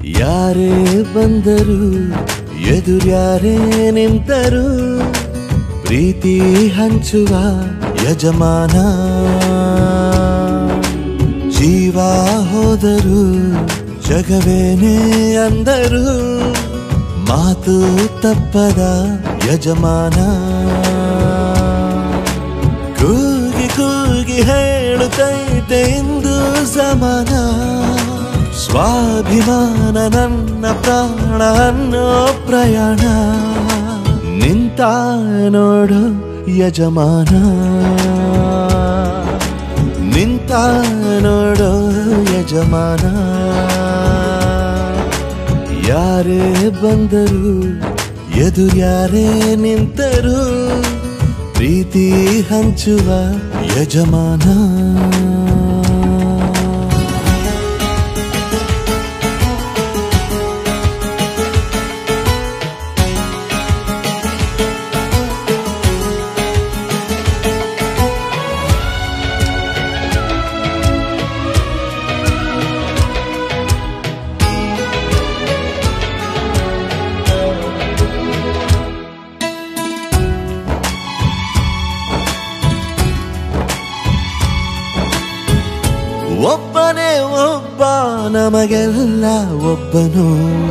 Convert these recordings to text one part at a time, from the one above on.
ಯಾರೇ ಬಂದರು ಎದುರ್ಯಾರೇ ನಿಂತರು ಪ್ರೀತಿ ಹಂಚುವ ಯಜಮಾನ ಜೀವ ಹೋದರು ಜಗವೇನೇ ಅಂದರು ಮಾತು ತಪ್ಪದ ಯಜಮಾನ ಕೂಗಿ ಕೂಗಿ ಹೇಳುತ್ತೈತೆ ಇಂದು ಸಮಾನ ಸ್ವಾಭಿಮಾನ ನನ್ನ ಪ್ರಾಣ ಅನ್ನೋ ಪ್ರಯಾಣ ನಿಂತ ನೋಡು ಯಜಮಾನ ನಿಂತ ನೋಡೋ ಯಜಮಾನ ಯಾರೇ ಬಂದರು ಎದುರ್ಯಾರೇ ನಿಂತರು ಪ್ರೀತಿ ಹಂಚುವ ಯಜಮಾನ ಒಬ್ಬನೇ ಒಬ್ಬ ನಮಗೆಲ್ಲ ಒಬ್ಬನು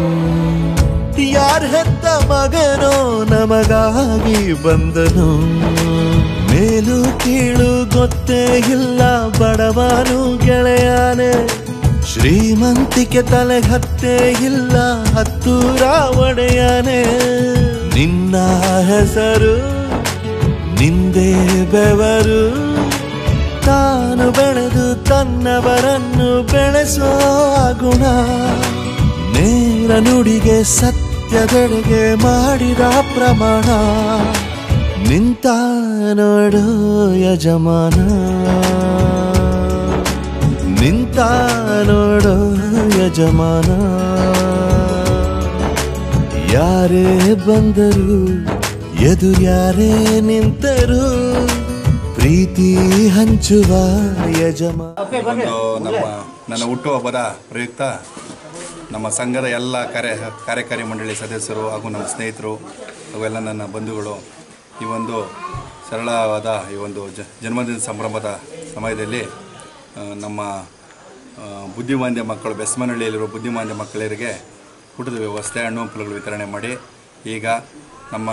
ಯಾರ ಹೆತ್ತ ಮಗನೋ ನಮಗಾಗಿ ಬಂದನು ಮೇಲು ಕೀಳು ಗೊತ್ತೇ ಇಲ್ಲ ಬಡವನು ಗೆಳೆಯಾನೆ ಶ್ರೀಮಂತಿಕೆ ತಲೆ ಹತ್ತೇ ಇಲ್ಲ ಹತ್ತೂರ ಒಡೆಯಾನೆ ನಿನ್ನ ಹೆಸರು ನಿಂದೇ ಬೆವರು ತಾನು ಬೆಳೆದು ತನ್ನವರನ್ನು ಬೆಳೆಸೋ ಗುಣ ನೇರ ನುಡಿಗೆ ಸತ್ಯದೆಡೆಗೆ ಮಾಡಿದ ಪ್ರಮಾಣ ನಿಂತ ನೋಡು ಯಜಮಾನ ನಿಂತ ನೋಡು ಯಜಮಾನ ಯಾರೇ ಬಂದರು ಎದುರ್ಯಾರೇ ನಿಂತರು ಪ್ರೀತಿ ಹಂಚುವ ಯಜಮಾನ ಒಂದು ನಮ್ಮ ನನ್ನ ಹುಟ್ಟುಹಬ್ಬದ ಪ್ರಯುಕ್ತ ನಮ್ಮ ಸಂಘದ ಎಲ್ಲ ಕಾರ್ಯ ಕಾರ್ಯಕಾರಿ ಮಂಡಳಿ ಸದಸ್ಯರು ಹಾಗೂ ನಮ್ಮ ಸ್ನೇಹಿತರು ಹಾಗೂ ಎಲ್ಲ ನನ್ನ ಬಂಧುಗಳು ಈ ಒಂದು ಸರಳವಾದ ಈ ಒಂದು ಜ ಜನ್ಮದಿನ ಸಂಭ್ರಮದ ಸಮಯದಲ್ಲಿ ಆ, ನಮ್ಮ ಆ, ಬುದ್ಧಿಮಾಂದ್ಯ ಮಕ್ಕಳು ಬೆಸ್ಮನಹಳ್ಳಿಯಲ್ಲಿರುವ ಬುದ್ಧಿಮಾಂದ್ಯ ಮಕ್ಕಳಿಗೆ ಊಟದ ವ್ಯವಸ್ಥೆ ಹಣ್ಣು ಹಂಪಲುಗಳು ವಿತರಣೆ ಮಾಡಿ ಈಗ ನಮ್ಮ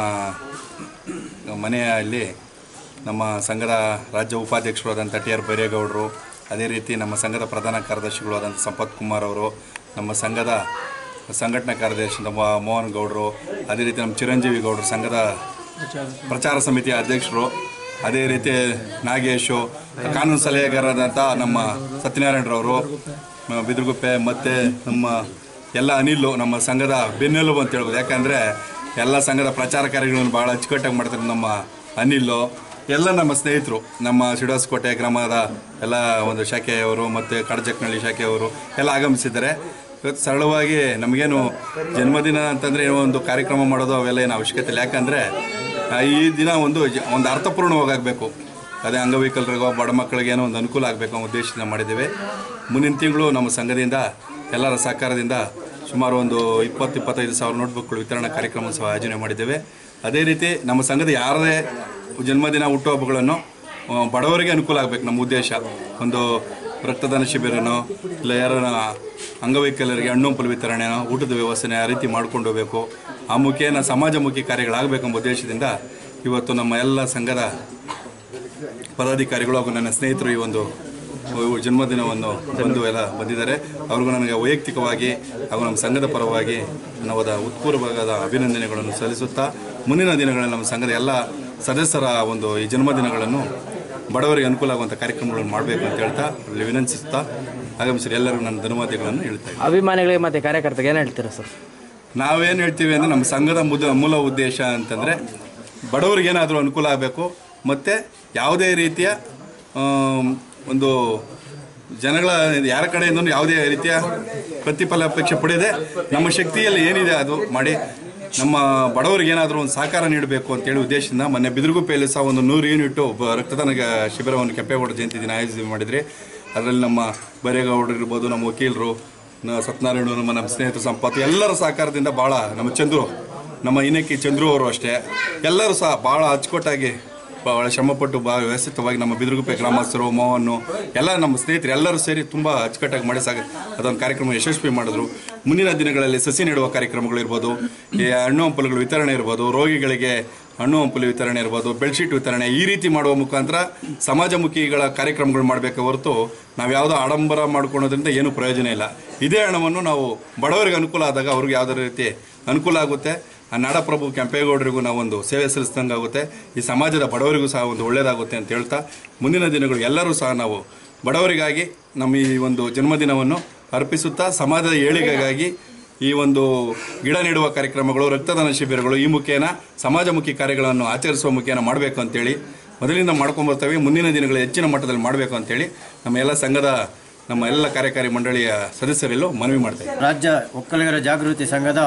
ಮನೆಯಲ್ಲಿ ನಮ್ಮ ಸಂಘದ ರಾಜ್ಯ ಉಪಾಧ್ಯಕ್ಷರಾದಂಥ ಟಿ ಆರ್ ಬೈರೇಗೌಡರು ಅದೇ ರೀತಿ ನಮ್ಮ ಸಂಘದ ಪ್ರಧಾನ ಕಾರ್ಯದರ್ಶಿಗಳು ಆದಂಥ ಸಂಪತ್ ಕುಮಾರ್ ಅವರು ನಮ್ಮ ಸಂಘದ ಸಂಘಟನಾ ಕಾರ್ಯದರ್ಶಿ ನಮ್ಮ ಮೋಹನ್ ಗೌಡರು ಅದೇ ರೀತಿ ನಮ್ಮ ಚಿರಂಜೀವಿ ಗೌಡರು ಸಂಘದ ಪ್ರಚಾರ ಸಮಿತಿಯ ಅಧ್ಯಕ್ಷರು ಅದೇ ರೀತಿ ನಾಗೇಶು ಕಾನೂನು ಸಲಹೆಗಾರರಾದಂಥ ನಮ್ಮ ಸತ್ಯನಾರಾಯಣರವರು ಮ- ಬಿದ್ರಗುಪ್ಪೆ ಮತ್ತು ನಮ್ಮ ಎಲ್ಲ ಅನಿಲು ನಮ್ಮ ಸಂಘದ ಬೆನ್ನೆಲುಬು ಅಂತ ಹೇಳ್ಬೋದು ಯಾಕಂದರೆ ಎಲ್ಲ ಸಂಘದ ಪ್ರಚಾರ ಕಾರ್ಯಗಳನ್ನು ಭಾಳ ಅಚ್ಚುಕಟ್ಟಾಗಿ ಮಾಡ್ತಾರೆ ನಮ್ಮ ಅನಿಲು ಎಲ್ಲ ನಮ್ಮ ಸ್ನೇಹಿತರು ನಮ್ಮ ಸಿಡಾಸ್ಕೋಟೆ ಗ್ರಾಮದ ಎಲ್ಲ ಒಂದು ಶಾಖೆಯವರು ಮತ್ತು ಕಡಜಕ್ನಳ್ಳಿ ಶಾಖೆಯವರು ಎಲ್ಲ ಆಗಮಿಸಿದ್ದಾರೆ ಇವತ್ತು ಸರಳವಾಗಿ ನಮಗೇನು ಜನ್ಮದಿನ ಅಂತಂದರೆ ಏನೋ ಒಂದು ಕಾರ್ಯಕ್ರಮ ಮಾಡೋದು ಅವೆಲ್ಲ ಏನು ಅವಶ್ಯಕತೆ ಇಲ್ಲ ಯಾಕಂದರೆ ಈ ದಿನ ಒಂದು ಜ- ಒಂದು ಅರ್ಥಪೂರ್ಣವಾಗಬೇಕು ಅದೇ ಅಂಗವೈಕಲರಿಗೋ ಬಡ ಮಕ್ಕಳಿಗೆ ಏನೋ ಒಂದು ಅನುಕೂಲ ಆಗಬೇಕು ಅನ್ನೋ ಉದ್ದೇಶದಿಂದ ಮಾಡಿದ್ದೇವೆ ಮುಂದಿನ ತಿಂಗಳು ನಮ್ಮ ಸಂಘದಿಂದ ಎಲ್ಲರ ಸಹಕಾರದಿಂದ ಸುಮಾರು ಒಂದು ಇಪ್ಪತ್ತು ಇಪ್ಪತ್ತೈದು ಸಾವಿರ ನೋಟ್ಬುಕ್ಗಳು ವಿತರಣಾ ಕಾರ್ಯಕ್ರಮ ಸಹ ಆಯೋಜನೆ ಮಾಡಿದ್ದೇವೆ ಅದೇ ರೀತಿ ನಮ್ಮ ಸಂಘದ ಯಾರದೇ ಜನ್ಮದಿನ ಹುಟ್ಟುಹಬ್ಬಗಳನ್ನು ಆ, ಬಡವರಿಗೆ ಅನುಕೂಲ ಆಗಬೇಕು ನಮ್ಮ ಉದ್ದೇಶ ಒಂದು ರಕ್ತದಾನ ಶಿಬಿರನೋ ಇಲ್ಲ ಯಾರನ್ನ ಅಂಗವೈಕಲ್ಯರಿಗೆ ಹಣ್ಣು ಹಂಪಲು ವಿತರಣೆನೋ ಊಟದ ವ್ಯವಸ್ಥೆನ ಆ ರೀತಿ ಮಾಡ್ಕೊಂಡು ಹೋಗಬೇಕು ಆ ಮುಖೇನ ಸಮಾಜಮುಖಿ ಕಾರ್ಯಗಳಾಗಬೇಕೆಂಬ ಉದ್ದೇಶದಿಂದ ಇವತ್ತು ನಮ್ಮ ಎಲ್ಲ ಸಂಘದ ಪದಾಧಿಕಾರಿಗಳು ಹಾಗೂ ನನ್ನ ಸ್ನೇಹಿತರು ಈ ಒಂದು ಜನ್ಮದಿನವನ್ನು ಬಂದು ಎಲ್ಲ ಬಂದಿದ್ದಾರೆ ಅವ್ರಿಗೂ ನನಗೆ ವೈಯಕ್ತಿಕವಾಗಿ ಹಾಗೂ ನಮ್ಮ ಸಂಘದ ಪರವಾಗಿ ನವದ ಉತ್ಪೂರ್ವವಾದ ಅಭಿನಂದನೆಗಳನ್ನು ಸಲ್ಲಿಸುತ್ತಾ ಮುಂದಿನ ದಿನಗಳಲ್ಲಿ ನಮ್ಮ ಸಂಘದ ಎಲ್ಲ ಸದಸ್ಯರ ಒಂದು ಈ ಜನ್ಮದಿನಗಳನ್ನು ಬಡವರಿಗೆ ಅನುಕೂಲ ಆಗುವಂಥ ಕಾರ್ಯಕ್ರಮಗಳನ್ನು ಮಾಡಬೇಕು ಅಂತ ಹೇಳ್ತಾ ಅಲ್ಲಿ ವಿನಂತಿಸುತ್ತಾ ಆಗಮಿಸಿದ ಎಲ್ಲರಿಗೂ ನನ್ನ ಧನ್ಯವಾದಗಳನ್ನು ಹೇಳ್ತಾ ಇದ್ದೀನಿ. ಅಭಿಮಾನಿಗಳಿಗೆ ಮತ್ತು ಕಾರ್ಯಕರ್ತರಿಗೆ ಏನು ಹೇಳ್ತೀರಾ ಸರ್ ನಾವೇನು ಹೇಳ್ತೀವಿ ಅಂದರೆ ನಮ್ಮ ಸಂಘದ ಮುದ ಮೂಲ ಉದ್ದೇಶ ಅಂತಂದರೆ ಬಡವರಿಗೆ ಏನಾದರೂ ಅನುಕೂಲ ಆಗಬೇಕು ಮತ್ತು ಯಾವುದೇ ರೀತಿಯ ಆಮ್, ಒಂದು ಜನಗಳ ಯಾರ ಕಡೆಯಿಂದ ಯಾವುದೇ ರೀತಿಯ ಪ್ರತಿಫಲ ಅಪೇಕ್ಷೆ ಪಡೆಯದೆ ನಮ್ಮ ಶಕ್ತಿಯಲ್ಲಿ ಏನಿದೆ ಅದು ಮಾಡಿ ನಮ್ಮ ಬಡವರಿಗೆ ಏನಾದರೂ ಒಂದು ಸಹಕಾರ ನೀಡಬೇಕು ಅಂತೇಳಿ ಉದ್ದೇಶದಿಂದ ಮೊನ್ನೆ ಬಿದಿರುಗುಪ್ಪೆಯಲ್ಲಿ ಸಹ ಒಂದು ನೂರು ಯೂನಿಟ್ ರಕ್ತದಾನ ಶಿಬಿರವನ್ನು ಕೆಂಪೇಗೌಡ ಜಯಂತಿ ದಿನ ಆಯೋಜನೆ ಮಾಡಿದ್ರಿ ಅದರಲ್ಲಿ ನಮ್ಮ ಬರೇಗೌಡರು ಇರ್ಬೋದು ನಮ್ಮ ವಕೀಲರು ನ- ಸತ್ಯನಾರಾಯಣ ನಮ್ಮ ನಮ್ಮ ಸ್ನೇಹಿತರು ಸಂಪತ್ತು ಎಲ್ಲರ ಸಹಕಾರದಿಂದ ಭಾಳ ನಮ್ಮ ಚಂದ್ರು ನಮ್ಮ ಇನಕ್ಕಿ ಚಂದ್ರು ಅವರು ಅಷ್ಟೇ ಎಲ್ಲರೂ ಸಹ ಭಾಳ ಅಚ್ಚುಕಟ್ಟಾಗಿ ಭಾಳ ಶ್ರಮಪಟ್ಟು ಭಾಳ ವ್ಯವಸ್ಥಿತವಾಗಿ ನಮ್ಮ ಬಿದಿರುಗುಪ್ಪೆ ಗ್ರಾಮಸ್ಥರು ಮೋಹನ್ನು ಎಲ್ಲ ನಮ್ಮ ಸ್ನೇಹಿತರು ಎಲ್ಲರೂ ಸೇರಿ ತುಂಬ ಅಚ್ಚುಕಟ್ಟಾಗಿ ಮಾಡಿ ಸಾಗ ಅದೊಂದು ಕಾರ್ಯಕ್ರಮ ಯಶಸ್ವಿ ಮಾಡಿದ್ರು ಮುಂದಿನ ದಿನಗಳಲ್ಲಿ ಸಸಿ ನೆಡುವ ಕಾರ್ಯಕ್ರಮಗಳಿರ್ಬೋದು ಈ ಹಣ್ಣು ಹಂಪಲುಗಳ ವಿತರಣೆ ಇರ್ಬೋದು ರೋಗಿಗಳಿಗೆ ಹಣ್ಣು ಹಂಪಲು ವಿತರಣೆ ಇರ್ಬೋದು ಬೆಡ್ಶೀಟ್ ವಿತರಣೆ ಈ ರೀತಿ ಮಾಡುವ ಮುಖಾಂತರ ಸಮಾಜಮುಖಿಗಳ ಕಾರ್ಯಕ್ರಮಗಳು ಮಾಡಬೇಕೆ ಹೊರತು ನಾವು ಯಾವುದೋ ಆಡಂಬರ ಮಾಡ್ಕೊಳೋದ್ರಿಂದ ಏನೂ ಪ್ರಯೋಜನ ಇಲ್ಲ ಇದೇ ಹಣವನ್ನು ನಾವು ಬಡವರಿಗೆ ಅನುಕೂಲ ಆದಾಗ ಅವ್ರಿಗೆ ಯಾವುದೇ ರೀತಿ ಅನುಕೂಲ ಆಗುತ್ತೆ ಆ ನಾಡಪ್ರಭು ಕೆಂಪೇಗೌಡರಿಗೂ ನಾವೊಂದು ಸೇವೆ ಸಲ್ಲಿಸಿದಂಗೆ ಆಗುತ್ತೆ ಈ ಸಮಾಜದ ಬಡವರಿಗೂ ಸಹ ಒಂದು ಒಳ್ಳೆಯದಾಗುತ್ತೆ ಅಂತ ಹೇಳ್ತಾ ಮುಂದಿನ ದಿನಗಳು ಎಲ್ಲರೂ ಸಹ ನಾವು ಬಡವರಿಗಾಗಿ ನಮ್ಮ ಈ ಒಂದು ಜನ್ಮದಿನವನ್ನು ಅರ್ಪಿಸುತ್ತಾ ಸಮಾಜದ ಏಳಿಗೆಗಾಗಿ ಈ ಒಂದು ಗಿಡ ನೆಡುವ ಕಾರ್ಯಕ್ರಮಗಳು ರಕ್ತದಾನ ಶಿಬಿರಗಳು ಈ ಮುಖೇನ ಸಮಾಜಮುಖಿ ಕಾರ್ಯಗಳನ್ನು ಆಚರಿಸುವ ಮುಖೇನ ಮಾಡಬೇಕು ಅಂತೇಳಿ ಮೊದಲಿಂದ ಮಾಡ್ಕೊಂಬರ್ತೇವೆ ಮುಂದಿನ ದಿನಗಳು ಹೆಚ್ಚಿನ ಮಟ್ಟದಲ್ಲಿ ಮಾಡಬೇಕು ಅಂತೇಳಿ ನಮ್ಮ ಎಲ್ಲ ಸಂಘದ ನಮ್ಮ ಎಲ್ಲ ಕಾರ್ಯಕಾರಿ ಮಂಡಳಿಯ ಸದಸ್ಯರೆಲ್ಲೂ ಮನವಿ ಮಾಡ್ತೇವೆ ರಾಜ್ಯ ಒಕ್ಕಲಿಗರ ಜಾಗೃತಿ ಸಂಘದ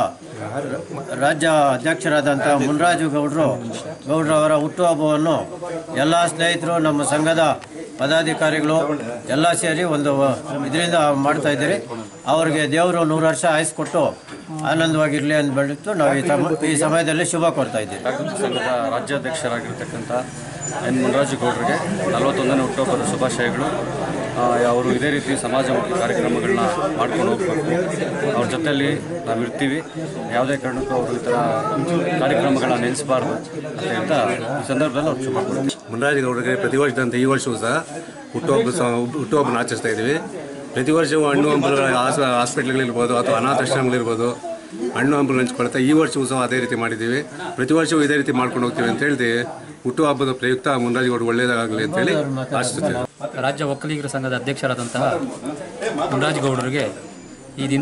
ರಾಜ್ಯ ಅಧ್ಯಕ್ಷರಾದಂಥ ಮುನ್ರಾಜು ಗೌಡರು ಗೌಡ್ರವರ ಹುಟ್ಟುಹಬ್ಬವನ್ನು ಎಲ್ಲ ಸ್ನೇಹಿತರು ನಮ್ಮ ಸಂಘದ ಪದಾಧಿಕಾರಿಗಳು ಎಲ್ಲ ಸೇರಿ ಒಂದು ಇದರಿಂದ ಮಾಡ್ತಾ ಇದ್ದೀರಿ ಅವರಿಗೆ ದೇವರು ನೂರು ವರ್ಷ ಆಯಸ್ಕೊಟ್ಟು ಆನಂದವಾಗಿರಲಿ ಅಂದ್ಬಿಟ್ಟು ನಾವು ಈ ಸಮ ಈ ಸಮಯದಲ್ಲಿ ಶುಭ ಕೋರ್ತಾ ಇದ್ದೀವಿ ಜಾಗೃತಿ ಸಂಘದ ರಾಜ್ಯಾಧ್ಯಕ್ಷರಾಗಿರ್ತಕ್ಕಂಥ ಎನ್ ಮುನರಾಜು ಗೌಡರಿಗೆ ನಲವತ್ತೊಂದನೇ ಹುಟ್ಟುಹಬ್ಬದ ಶುಭಾಶಯಗಳು ಆ, ಅವರು ಇದೇ ರೀತಿ ಸಮಾಜಮುಖಿ ಕಾರ್ಯಕ್ರಮಗಳನ್ನ ಮಾಡ್ಕೊಂಡು ಹೋಗ್ಬೇಕು ಅವ್ರ ಜೊತೆಯಲ್ಲಿ ನಾವು ಇರ್ತೀವಿ ಯಾವುದೇ ಕಾರಣಕ್ಕೂ ಅವರು ಈ ಥರ ಕಾರ್ಯಕ್ರಮಗಳನ್ನ ನಿಲ್ಲಿಸಬಾರ್ದು ಅಂತ ಹೇಳ್ತಾ ಈ ಸಂದರ್ಭದಲ್ಲಿ ಅವ್ರು ಶುಭ ಕೋರ್ತೀನಿ ಮುನರಾಜಗೌಡರಿಗೆ ಪ್ರತಿ ವರ್ಷದಂತೆ ಈ ವರ್ಷವೂ ಸಹ ಹುಟ್ಟುಹಬ್ಬ ಸಹ ಹುಟ್ಟುಹಬ್ಬನ ಆಚರಿಸ್ತಾ ಇದ್ದೀವಿ ಪ್ರತಿ ವರ್ಷವೂ ಹಣ್ಣು ಹಂಪಲುಗಳ ಹಾಸ್ ಹಾಸ್ಪಿಟ್ಲ್ಗಳಿರ್ಬೋದು ಅಥವಾ ಅನಾಥಾಶ್ರಮಗಳಿರ್ಬೋದು ಹಣ್ಣು ಹಂಪಲು ಹಂಚ್ಕೊಳ್ತಾ ಈ ವರ್ಷವೂ ಸಹ ಅದೇ ರೀತಿ ಮಾಡಿದ್ದೀವಿ ಪ್ರತಿ ವರ್ಷವೂ ಇದೇ ರೀತಿ ಮಾಡ್ಕೊಂಡು ಹೋಗ್ತೀವಿ ಅಂತ ಹೇಳಿ ಹುಟ್ಟುಹಬ್ಬದ ಪ್ರಯುಕ್ತ ಮುನರಾಜಗೌಡ ಒಳ್ಳೆಯದಾಗಲಿ ಅಂತೇಳಿ ಆಶಿಸುತ್ತೇವೆ ರಾಜ್ಯ ಒಕ್ಕಲಿಗರ ಸಂಘದ ಅಧ್ಯಕ್ಷರಾದಂತಹ ಮುನ್ರಾಜ್ ಗೌಡರಿಗೆ ಈ ದಿನ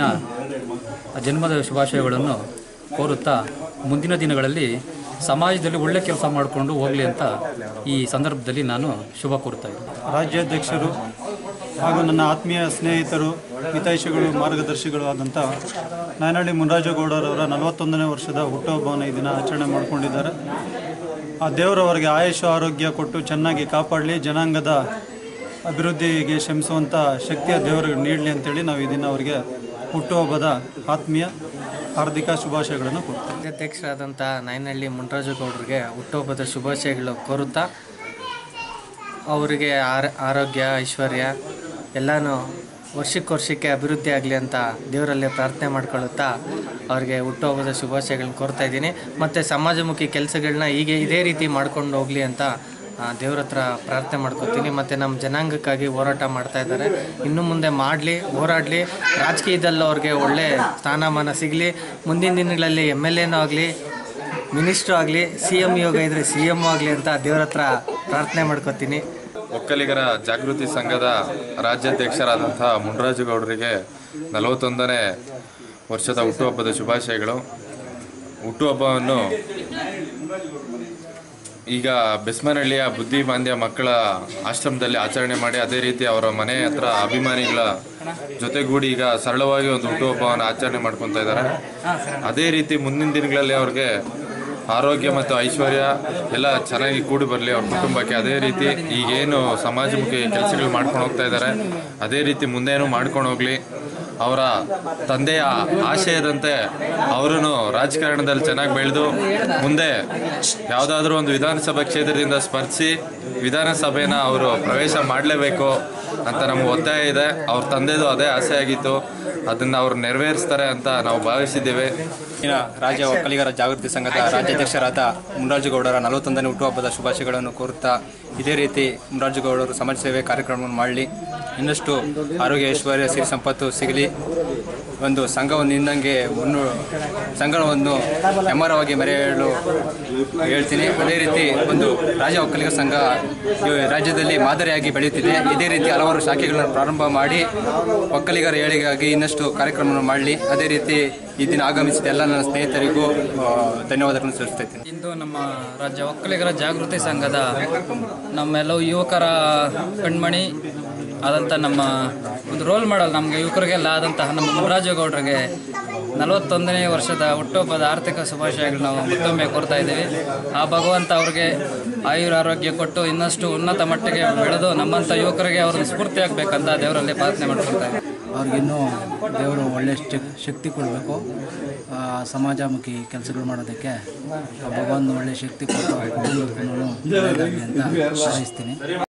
ಜನ್ಮದ ಶುಭಾಶಯಗಳನ್ನು ಕೋರುತ್ತಾ ಮುಂದಿನ ದಿನಗಳಲ್ಲಿ ಸಮಾಜದಲ್ಲಿ ಒಳ್ಳೆ ಕೆಲಸ ಮಾಡಿಕೊಂಡು ಹೋಗಲಿ ಅಂತ ಈ ಸಂದರ್ಭದಲ್ಲಿ ನಾನು ಶುಭ ಕೋರುತ್ತಾ ಇದ್ದೀನಿ ರಾಜ್ಯಾಧ್ಯಕ್ಷರು ಹಾಗೂ ನನ್ನ ಆತ್ಮೀಯ ಸ್ನೇಹಿತರು ಹಿತೈಷಿಗಳು ಮಾರ್ಗದರ್ಶಿಗಳು ಆದಂಥ ನಾಯನಹಳ್ಳಿ ಮುನರಾಜಗೌಡರವರ ನಲವತ್ತೊಂದನೇ ವರ್ಷದ ಹುಟ್ಟುಹಬ್ಬವನ್ನು ಈ ದಿನ ಆಚರಣೆ ಮಾಡಿಕೊಂಡಿದ್ದಾರೆ ಆ ದೇವರವರಿಗೆ ಆಯುಷ ಆರೋಗ್ಯ ಕೊಟ್ಟು ಚೆನ್ನಾಗಿ ಕಾಪಾಡಲಿ ಜನಾಂಗದ ಅಭಿವೃದ್ಧಿಗೆ ಶ್ರಮಿಸುವಂಥ ಶಕ್ತಿಯ ದೇವರಿಗೆ ನೀಡಲಿ ಅಂತೇಳಿ ನಾವು ಈ ದಿನ ಅವರಿಗೆ ಹುಟ್ಟುಹಬ್ಬದ ಆತ್ಮೀಯ ಹಾರ್ದಿಕ ಶುಭಾಶಯಗಳನ್ನು ಕೊಡ್ತೀವಿ ಅಧ್ಯಕ್ಷರಾದಂಥ ನಾಯನಹಳ್ಳಿ ಮುನ್ರಾಜು ಗೌಡರಿಗೆ ಹುಟ್ಟುಹಬ್ಬದ ಶುಭಾಶಯಗಳು ಕೋರುತ್ತಾ ಅವರಿಗೆ ಆರ ಆರೋಗ್ಯ ಐಶ್ವರ್ಯ ಎಲ್ಲನೂ ವರ್ಷಕ್ಕೆ ವರ್ಷಕ್ಕೆ ಅಭಿವೃದ್ಧಿ ಆಗಲಿ ಅಂತ ದೇವರಲ್ಲಿ ಪ್ರಾರ್ಥನೆ ಮಾಡ್ಕೊಳ್ಳುತ್ತಾ ಅವರಿಗೆ ಹುಟ್ಟುಹಬ್ಬದ ಶುಭಾಶಯಗಳನ್ನ ಕೋರ್ತಾ ಇದ್ದೀನಿ ಮತ್ತು ಸಮಾಜಮುಖಿ ಕೆಲಸಗಳನ್ನ ಹೀಗೆ ಇದೇ ರೀತಿ ಮಾಡ್ಕೊಂಡು ಹೋಗಲಿ ಅಂತ ಆ, ದೇವ್ರ ಹತ್ರ ಪ್ರಾರ್ಥನೆ ಮಾಡ್ಕೊತೀನಿ ಮತ್ತು ನಮ್ಮ ಜನಾಂಗಕ್ಕಾಗಿ ಹೋರಾಟ ಮಾಡ್ತಾ ಇದ್ದಾರೆ ಇನ್ನು ಮುಂದೆ ಮಾಡಲಿ ಹೋರಾಡಲಿ ರಾಜಕೀಯದಲ್ಲಿ ಅವ್ರಿಗೆ ಒಳ್ಳೆ ಸ್ಥಾನಮಾನ ಸಿಗಲಿ ಮುಂದಿನ ದಿನಗಳಲ್ಲಿ ಎಮ್ ಎಲ್ ಎನೂ ಆಗಲಿ ಮಿನಿಸ್ಟ್ರು ಆಗಲಿ ಸಿ ಎಮ್ ಯೋಗ ಇದ್ದರೆ ಸಿ ಎಮ್ ಆಗಲಿ ಅಂತ ದೇವ್ರ ಹತ್ರ ಪ್ರಾರ್ಥನೆ ಮಾಡ್ಕೊತೀನಿ ಒಕ್ಕಲಿಗರ ಜಾಗೃತಿ ಸಂಘದ ರಾಜ್ಯಾಧ್ಯಕ್ಷರಾದಂಥ ಮುನರಾಜು ಗೌಡರಿಗೆ ನಲವತ್ತೊಂದನೇ ವರ್ಷದ ಹುಟ್ಟುಹಬ್ಬದ ಶುಭಾಶಯಗಳು ಹುಟ್ಟುಹಬ್ಬವನ್ನು ಈಗ ಬೆಸ್ಮನಹಳ್ಳಿಯ ಬುದ್ಧಿಮಾಂದ್ಯ ಮಕ್ಕಳ ಆಶ್ರಮದಲ್ಲಿ ಆಚರಣೆ ಮಾಡಿ ಅದೇ ರೀತಿ ಅವರ ಮನೆ ಹತ್ರ ಅಭಿಮಾನಿಗಳ ಜೊತೆಗೂಡಿ ಈಗ ಸರಳವಾಗಿ ಒಂದು ಹುಟ್ಟುಹಬ್ಬವನ್ನು ಆಚರಣೆ ಮಾಡ್ಕೊತಾ ಇದ್ದಾರೆ ಅದೇ ರೀತಿ ಮುಂದಿನ ದಿನಗಳಲ್ಲಿ ಅವ್ರಿಗೆ ಆರೋಗ್ಯ ಮತ್ತು ಐಶ್ವರ್ಯ ಎಲ್ಲ ಚೆನ್ನಾಗಿ ಕೂಡಿ ಬರಲಿ ಅವ್ರ ಕುಟುಂಬಕ್ಕೆ ಅದೇ ರೀತಿ ಈಗೇನು ಸಮಾಜಮುಖಿ ಕೆಲಸಗಳು ಮಾಡ್ಕೊಂಡು ಹೋಗ್ತಾ ಇದ್ದಾರೆ ಅದೇ ರೀತಿ ಮುಂದೇನು ಮಾಡ್ಕೊಂಡು ಹೋಗ್ಲಿ ಅವರ ತಂದೆಯ ಆಶಯದಂತೆ ಅವರೂ ರಾಜಕಾರಣದಲ್ಲಿ ಚೆನ್ನಾಗಿ ಬೆಳೆದು ಮುಂದೆ ಯಾವುದಾದ್ರೂ ಒಂದು ವಿಧಾನಸಭಾ ಕ್ಷೇತ್ರದಿಂದ ಸ್ಪರ್ಧಿಸಿ ವಿಧಾನಸಭೆನ ಅವರು ಪ್ರವೇಶ ಮಾಡಲೇಬೇಕು ಅಂತ ನಮ್ಗೆ ಒತ್ತಾಯ ಇದೆ ಅವ್ರ ತಂದೆದು ಅದೇ ಆಸೆ ಆಗಿತ್ತು ಅದನ್ನು ಅವ್ರು ನೆರವೇರಿಸ್ತಾರೆ ಅಂತ ನಾವು ಭಾವಿಸಿದ್ದೇವೆ ಇನ್ನ ರಾಜ್ಯ ಒಕ್ಕಲಿಗರ ಜಾಗೃತಿ ಸಂಘದ ರಾಜ್ಯಾಧ್ಯಕ್ಷರಾದ ಮುನ್ರಾಜುಗೌಡರ ನಲವತ್ತೊಂದನೇ ಹುಟ್ಟುಹಬ್ಬದ ಶುಭಾಶಯಗಳನ್ನು ಕೋರುತ್ತಾ ಇದೇ ರೀತಿ ಮುನ್ರಾಜುಗೌಡರು ಸಮಾಜ ಸೇವೆ ಕಾರ್ಯಕ್ರಮವನ್ನು ಮಾಡಲಿ ಇನ್ನಷ್ಟು ಆರೋಗ್ಯ ಐಶ್ವರ್ಯ ಸಿರಿ ಸಂಪತ್ತು ಸಿಗಲಿ ಒಂದು ಸಂಘವನ್ನು ನಿನ್ನಂಗೆ ಮುನ್ನು ಸಂಘವನ್ನು ಹೆಮ್ಮರವಾಗಿ ಮೆರೆಯಲು ಹೇಳ್ತೀನಿ ಅದೇ ರೀತಿ ಒಂದು ರಾಜ್ಯ ಒಕ್ಕಲಿಗರ ಸಂಘ ಈ ರಾಜ್ಯದಲ್ಲಿ ಮಾದರಿಯಾಗಿ ಬೆಳೆಯುತ್ತಿದೆ ಇದೇ ರೀತಿ ಹಲವಾರು ಶಾಖೆಗಳನ್ನು ಪ್ರಾರಂಭ ಮಾಡಿ ಒಕ್ಕಲಿಗರ ಏಳಿಗೆಗಾಗಿ ಇನ್ನಷ್ಟು ಕಾರ್ಯಕ್ರಮವನ್ನು ಮಾಡಲಿ ಅದೇ ರೀತಿ ಈ ದಿನ ಆಗಮಿಸಿದ ಎಲ್ಲ ನನ್ನ ಸ್ನೇಹಿತರಿಗೂ ಆ, ಧನ್ಯವಾದಗಳನ್ನು ಸಲ್ಲಿಸ್ತಾ ಇಂದು ನಮ್ಮ ರಾಜ್ಯ ಒಕ್ಕಲಿಗರ ಜಾಗೃತಿ ಸಂಘದ ನಮ್ಮೆಲ್ಲವೂ ಯುವಕರ ಕಣ್ಮಣಿ ಆದಂಥ ನಮ್ಮ ಒಂದು ರೋಲ್ ಮಾಡಲ್ ನಮಗೆ ಯುವಕರಿಗೆಲ್ಲ ಆದಂತಹ ನಮ್ಮ ಮುನರಾಜೇಗೌಡರಿಗೆ ನಲವತ್ತೊಂದನೇ ವರ್ಷದ ಹುಟ್ಟುಹಬ್ಬದ ಆರ್ಥಿಕ ಶುಭಾಶಯಗಳು ನಾವು ಮತ್ತೊಮ್ಮೆ ಕೋರ್ತಾ ಇದ್ದೀವಿ ಆ ಭಗವಂತ ಅವ್ರಿಗೆ ಆಯುರ ಆರೋಗ್ಯ ಕೊಟ್ಟು ಇನ್ನಷ್ಟು ಉನ್ನತ ಮಟ್ಟಿಗೆ ಬೆಳೆದು ನಮ್ಮಂಥ ಯುವಕರಿಗೆ ಅವ್ರನ್ನ ಸ್ಫೂರ್ತಿಯಾಗಬೇಕಂತ ದೇವರಲ್ಲಿ ಪ್ರಾರ್ಥನೆ ಮಾಡ್ಕೊಳ್ತಾ ಇದ್ದೀವಿ ಅವ್ರಿಗಿನ್ನೂ ದೇವರು ಒಳ್ಳೆ ಶಕ್- ಶಕ್ತಿ ಕೊಡಬೇಕು ಸಮಾಜಮುಖಿ ಕೆಲಸಗಳು ಮಾಡೋದಕ್ಕೆ ಆ ಭಗವಂತ ಒಳ್ಳೆ ಶಕ್ತಿ ಕೊಟ್ಟು ಕುಟುಂಬಕ್ಕೂ ಒಳ್ಳೆಯದಾಗಲಿ ಅಂತ ಹಾರೈಸ್ತೀನಿ